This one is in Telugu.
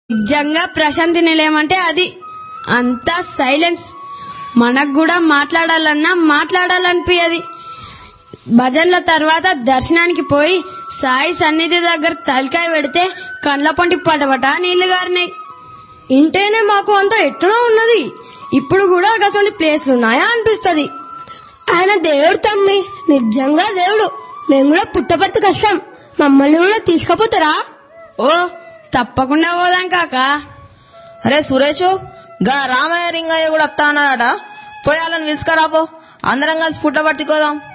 నిజంగా ప్రశాంతి నిలయం అంటే అది అంతా సైలెన్స్ మనకు కూడా మాట్లాడాలన్నా మాట్లాడాలనిపించదు భజన్ల తర్వాత దర్శనానికి పోయి సాయి సన్నిధి దగ్గర తలకాయ పెడితే కండ్ల పొంటి పటపట నీళ్లు గారినాయి ఇంటేనే మాకు అంత ఎట్లా ఉన్నది ఇప్పుడు కూడా అటువంటి ప్లేస్లు ఉన్నాయా అనిపిస్తది ఆయన దేవుడు తమ్మి నిజంగా దేవుడు మేము కూడా పుట్టపర్తికి వస్తాం మమ్మల్ని కూడా తీసుకుపోతారా ఓ తప్పకుండా పోదాం కాక అరే సురేష్ గా రామయ్య రింగయ్య కూడా వస్తా అన్నాడట పోయాలని పిలుచుకరాపో అందరం కలిసి పుట్టబట్టుకోదాం